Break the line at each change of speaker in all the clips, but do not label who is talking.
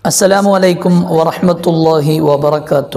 അസ്സലാമു അലൈക്കും വറഹ്മത്തുള്ളാഹി വബറകാത്തു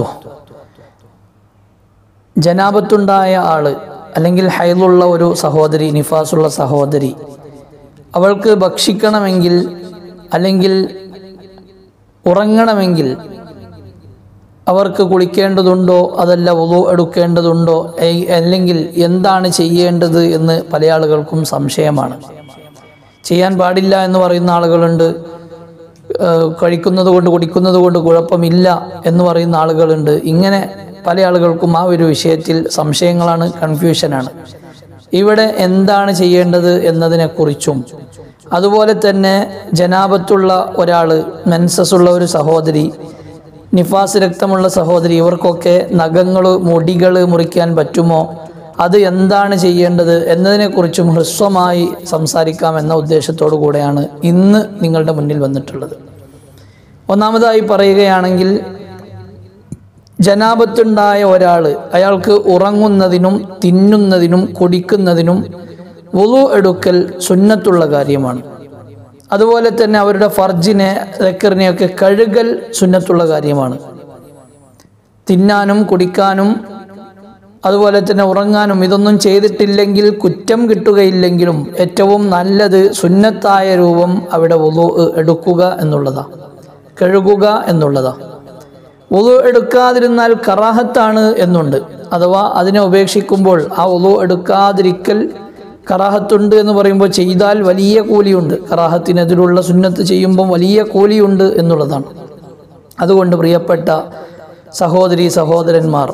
ജനാപത്തുണ്ടായ ആള് അല്ലെങ്കിൽ ഹൈലുള്ള ഒരു സഹോദരി നിഫാസുള്ള സഹോദരി അവൾക്ക് ഭക്ഷിക്കണമെങ്കിൽ അല്ലെങ്കിൽ ഉറങ്ങണമെങ്കിൽ അവർക്ക് കുളിക്കേണ്ടതുണ്ടോ അതല്ല വുളു എടുക്കേണ്ടതുണ്ടോ ഏയ് അല്ലെങ്കിൽ എന്താണ് ചെയ്യേണ്ടത് എന്ന് പല ആളുകൾക്കും സംശയമാണ് ചെയ്യാൻ പാടില്ല എന്ന് പറയുന്ന ആളുകളുണ്ട് ഏഹ് കഴിക്കുന്നത് കൊണ്ട് കുടിക്കുന്നത് കൊണ്ട് കുഴപ്പമില്ല എന്ന് പറയുന്ന ആളുകളുണ്ട് ഇങ്ങനെ പല ആളുകൾക്കും ആ ഒരു വിഷയത്തിൽ സംശയങ്ങളാണ് കൺഫ്യൂഷനാണ് ഇവിടെ എന്താണ് ചെയ്യേണ്ടത് എന്നതിനെക്കുറിച്ചും അതുപോലെ തന്നെ ജനാപത്തുള്ള ഒരാൾ മെൻസസ് ഉള്ള ഒരു സഹോദരി നിഫാസ് രക്തമുള്ള സഹോദരി ഇവർക്കൊക്കെ നഖങ്ങൾ മുടികൾ മുറിക്കാൻ പറ്റുമോ അത് എന്താണ് ചെയ്യേണ്ടത് എന്നതിനെക്കുറിച്ചും ഹ്രസ്വമായി സംസാരിക്കാം എന്ന ഉദ്ദേശത്തോടു കൂടെയാണ് ഇന്ന് നിങ്ങളുടെ മുന്നിൽ വന്നിട്ടുള്ളത് ഒന്നാമതായി പറയുകയാണെങ്കിൽ ജനാപത്തുണ്ടായ ഒരാൾ അയാൾക്ക് ഉറങ്ങുന്നതിനും തിന്നുന്നതിനും കുടിക്കുന്നതിനും വുളു എടുക്കൽ സുന്നത്തുള്ള കാര്യമാണ് അതുപോലെ തന്നെ അവരുടെ ഫർജിനെ റക്കറിനെയൊക്കെ കഴുകൽ സുന്നത്തുള്ള കാര്യമാണ് തിന്നാനും കുടിക്കാനും അതുപോലെ തന്നെ ഉറങ്ങാനും ഇതൊന്നും ചെയ്തിട്ടില്ലെങ്കിൽ കുറ്റം കിട്ടുകയില്ലെങ്കിലും ഏറ്റവും നല്ലത് സുന്നത്തായ രൂപം അവിടെ വുളു എടുക്കുക എന്നുള്ളതാണ് കഴുകുക എന്നുള്ളതാണ് വുളു എടുക്കാതിരുന്നാൽ കറാഹത്താണ് എന്നുണ്ട് അഥവാ അതിനെ ഉപേക്ഷിക്കുമ്പോൾ ആ വുളു എടുക്കാതിരിക്കൽ കറാഹത്തുണ്ട് എന്ന് പറയുമ്പോൾ ചെയ്താൽ വലിയ കൂലിയുണ്ട് കറാഹത്തിനെതിരുള്ള സുന്നത്ത് ചെയ്യുമ്പം വലിയ കൂലിയുണ്ട് എന്നുള്ളതാണ് അതുകൊണ്ട് പ്രിയപ്പെട്ട സഹോദരി സഹോദരന്മാർ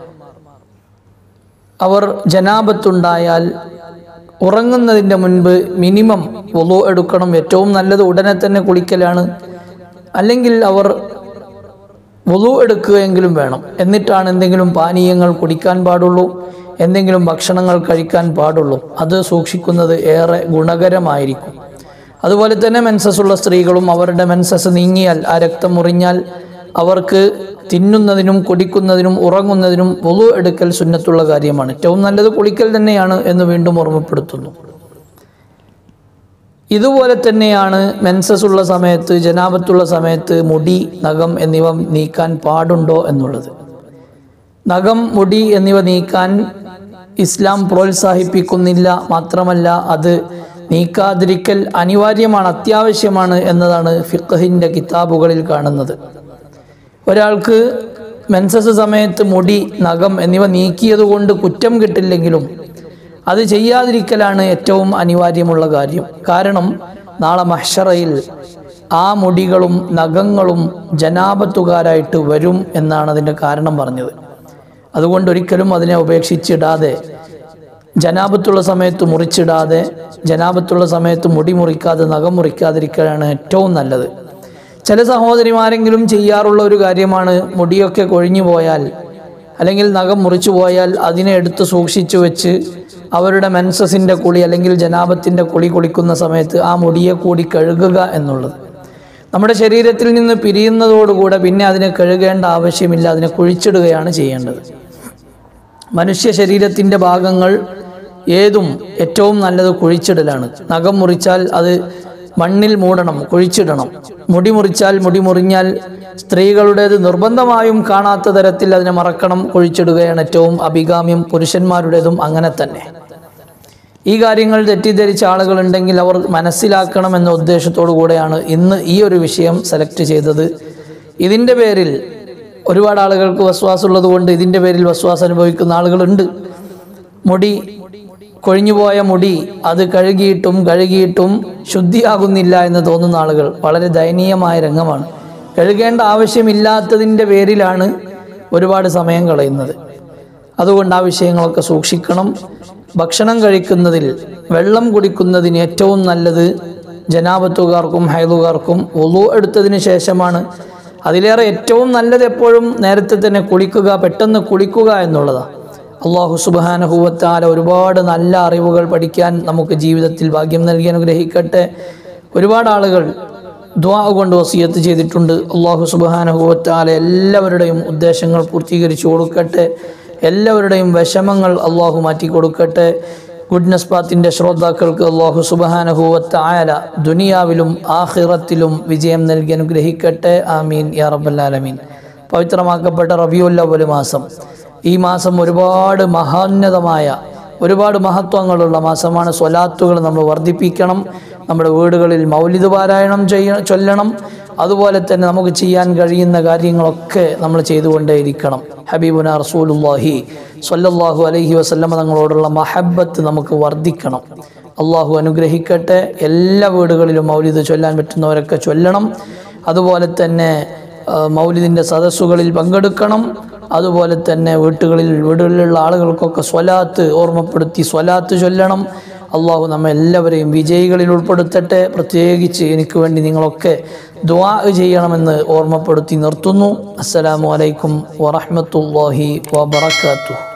അവർ ജനാപത്തുണ്ടായാൽ ഉറങ്ങുന്നതിൻ്റെ മുൻപ് മിനിമം വുളു എടുക്കണം ഏറ്റവും നല്ലത് ഉടനെ തന്നെ കുളിക്കലാണ് അല്ലെങ്കിൽ അവർ വുളു എടുക്കുകയെങ്കിലും വേണം എന്നിട്ടാണ് എന്തെങ്കിലും പാനീയങ്ങൾ കുടിക്കാൻ പാടുള്ളൂ എന്തെങ്കിലും ഭക്ഷണങ്ങൾ കഴിക്കാൻ പാടുള്ളൂ അത് സൂക്ഷിക്കുന്നത് ഏറെ ഗുണകരമായിരിക്കും അതുപോലെ തന്നെ മെൻസസ് ഉള്ള സ്ത്രീകളും അവരുടെ മെൻസസ് നീങ്ങിയാൽ ആ രക്തം മുറിഞ്ഞാൽ അവർക്ക് തിന്നുന്നതിനും കുടിക്കുന്നതിനും ഉറങ്ങുന്നതിനും വുളു എടുക്കൽ സുന്നത്തുള്ള കാര്യമാണ് ഏറ്റവും നല്ലത് കുളിക്കൽ തന്നെയാണ് എന്ന് വീണ്ടും ഓർമ്മപ്പെടുത്തുന്നു ഇതുപോലെ തന്നെയാണ് മെൻസസ് ഉള്ള സമയത്ത് ജനാപത്തുള്ള സമയത്ത് മുടി നഖം എന്നിവ നീക്കാൻ പാടുണ്ടോ എന്നുള്ളത് നഖം മുടി എന്നിവ നീക്കാൻ ഇസ്ലാം പ്രോത്സാഹിപ്പിക്കുന്നില്ല മാത്രമല്ല അത് നീക്കാതിരിക്കൽ അനിവാര്യമാണ് അത്യാവശ്യമാണ് എന്നതാണ് ഫിഖഹിൻ്റെ കിതാബുകളിൽ കാണുന്നത് ഒരാൾക്ക് മെൻസസ് സമയത്ത് മുടി നഖം എന്നിവ നീക്കിയതുകൊണ്ട് കുറ്റം കിട്ടില്ലെങ്കിലും അത് ചെയ്യാതിരിക്കലാണ് ഏറ്റവും അനിവാര്യമുള്ള കാര്യം കാരണം നാളെ മഹ്ഷറയിൽ ആ മുടികളും നഖങ്ങളും ജനാപത്തുകാരായിട്ട് വരും എന്നാണ് അതിൻ്റെ കാരണം പറഞ്ഞത് അതുകൊണ്ട് ഒരിക്കലും അതിനെ ഉപേക്ഷിച്ചിടാതെ ജനാപത്തുള്ള സമയത്ത് മുറിച്ചിടാതെ ജനാപത്തുള്ള സമയത്ത് മുടി മുറിക്കാതെ നഖം മുറിക്കാതിരിക്കലാണ് ഏറ്റവും നല്ലത് ചില സഹോദരിമാരെങ്കിലും ചെയ്യാറുള്ള ഒരു കാര്യമാണ് മുടിയൊക്കെ കൊഴിഞ്ഞു പോയാൽ അല്ലെങ്കിൽ നഖം മുറിച്ചു പോയാൽ അതിനെ എടുത്ത് സൂക്ഷിച്ചു വെച്ച് അവരുടെ മെൻസസിൻ്റെ കുളി അല്ലെങ്കിൽ ജനാപത്തിൻ്റെ കുളി കുളിക്കുന്ന സമയത്ത് ആ മുടിയെ കൂടി കഴുകുക എന്നുള്ളത് നമ്മുടെ ശരീരത്തിൽ നിന്ന് പിരിയുന്നതോടുകൂടെ പിന്നെ അതിനെ കഴുകേണ്ട ആവശ്യമില്ല അതിനെ കുഴിച്ചിടുകയാണ് ചെയ്യേണ്ടത് മനുഷ്യ ശരീരത്തിൻ്റെ ഭാഗങ്ങൾ ഏതും ഏറ്റവും നല്ലത് കുഴിച്ചിടലാണ് നഖം മുറിച്ചാൽ അത് മണ്ണിൽ മൂടണം കുഴിച്ചിടണം മുടി മുറിച്ചാൽ മുടി മുറിഞ്ഞാൽ സ്ത്രീകളുടേത് നിർബന്ധമായും കാണാത്ത തരത്തിൽ അതിനെ മറക്കണം കുഴിച്ചിടുകയാണ് ഏറ്റവും അഭികാമ്യം പുരുഷന്മാരുടേതും അങ്ങനെ തന്നെ ഈ കാര്യങ്ങൾ തെറ്റിദ്ധരിച്ച ആളുകളുണ്ടെങ്കിൽ അവർ മനസ്സിലാക്കണം എന്ന ഉദ്ദേശത്തോടു കൂടെയാണ് ഇന്ന് ഈ ഒരു വിഷയം സെലക്ട് ചെയ്തത് ഇതിൻ്റെ പേരിൽ ഒരുപാട് ആളുകൾക്ക് വസ്വാസമുള്ളത് കൊണ്ട് ഇതിൻ്റെ പേരിൽ വസ്വാസം അനുഭവിക്കുന്ന ആളുകളുണ്ട് മുടി കൊഴിഞ്ഞുപോയ മുടി അത് കഴുകിയിട്ടും കഴുകിയിട്ടും ശുദ്ധിയാകുന്നില്ല എന്ന് തോന്നുന്ന ആളുകൾ വളരെ ദയനീയമായ രംഗമാണ് കഴുകേണ്ട ആവശ്യമില്ലാത്തതിൻ്റെ പേരിലാണ് ഒരുപാട് സമയം കളയുന്നത് അതുകൊണ്ട് ആ വിഷയങ്ങളൊക്കെ സൂക്ഷിക്കണം ഭക്ഷണം കഴിക്കുന്നതിൽ വെള്ളം കുടിക്കുന്നതിന് ഏറ്റവും നല്ലത് ജനാപത്തുകാർക്കും ഹൈലുകാർക്കും ഒളു എടുത്തതിന് ശേഷമാണ് അതിലേറെ ഏറ്റവും നല്ലത് എപ്പോഴും നേരത്തെ തന്നെ കുളിക്കുക പെട്ടെന്ന് കുളിക്കുക എന്നുള്ളതാണ് അള്ളാഹു സുബാനഹുവത്താല ഒരുപാട് നല്ല അറിവുകൾ പഠിക്കാൻ നമുക്ക് ജീവിതത്തിൽ ഭാഗ്യം നൽകി അനുഗ്രഹിക്കട്ടെ ഒരുപാട് ആളുകൾ ദ്വാ കൊണ്ട് വസിയത്ത് ചെയ്തിട്ടുണ്ട് അള്ളാഹു സുബാനഹുവത്താല എല്ലാവരുടെയും ഉദ്ദേശങ്ങൾ പൂർത്തീകരിച്ചു കൊടുക്കട്ടെ എല്ലാവരുടെയും വിഷമങ്ങൾ അള്ളാഹു മാറ്റി കൊടുക്കട്ടെ ഗുഡ്നസ് പാത്തിൻ്റെ ശ്രോതാക്കൾക്ക് അള്ളാഹു സുബാനഹുവത്ത ആയ ദുനിയാവിലും ആഹിറത്തിലും വിജയം നൽകി അനുഗ്രഹിക്കട്ടെ ആമീൻ യാ റബ്ബല്ലാലമീൻ പവിത്രമാക്കപ്പെട്ട റബിയുല്ലവല് മാസം ഈ മാസം ഒരുപാട് മഹോന്നതമായ ഒരുപാട് മഹത്വങ്ങളുള്ള മാസമാണ് സ്വലാത്തുകൾ നമ്മൾ വർദ്ധിപ്പിക്കണം നമ്മുടെ വീടുകളിൽ മൗലിദ് പാരായണം ചെയ്യ ചൊല്ലണം അതുപോലെ തന്നെ നമുക്ക് ചെയ്യാൻ കഴിയുന്ന കാര്യങ്ങളൊക്കെ നമ്മൾ ചെയ്തുകൊണ്ടേയിരിക്കണം ഹബീബുന റസൂലുല്ലാഹി സ്വല്ലല്ലാഹു അലൈഹി വസല്ലമ തങ്ങളോടുള്ള മഹബത്ത് നമുക്ക് വർദ്ധിക്കണം അള്ളാഹു അനുഗ്രഹിക്കട്ടെ എല്ലാ വീടുകളിലും മൗലിദ് ചൊല്ലാൻ പറ്റുന്നവരൊക്കെ ചൊല്ലണം അതുപോലെ തന്നെ ആ, മൗലിദിൻ്റെ സദസ്സുകളിൽ പങ്കെടുക്കണം അതുപോലെ തന്നെ വീട്ടുകളിൽ വീടുകളിലുള്ള ആളുകൾക്കൊക്കെ സ്വലാത്ത് ഓർമ്മപ്പെടുത്തി സ്വലാത്ത് ചൊല്ലണം അള്ളാഹു നമ്മെ എല്ലാവരെയും വിജയികളിൽ ഉൾപ്പെടുത്തട്ടെ പ്രത്യേകിച്ച് എനിക്ക് വേണ്ടി നിങ്ങളൊക്കെ ദ്വാ ചെയ്യണമെന്ന് ഓർമ്മപ്പെടുത്തി നിർത്തുന്നു അസ്സലാമു അലൈക്കും വറഹ്മത്തുള്ളാഹി വബറകാതുഹു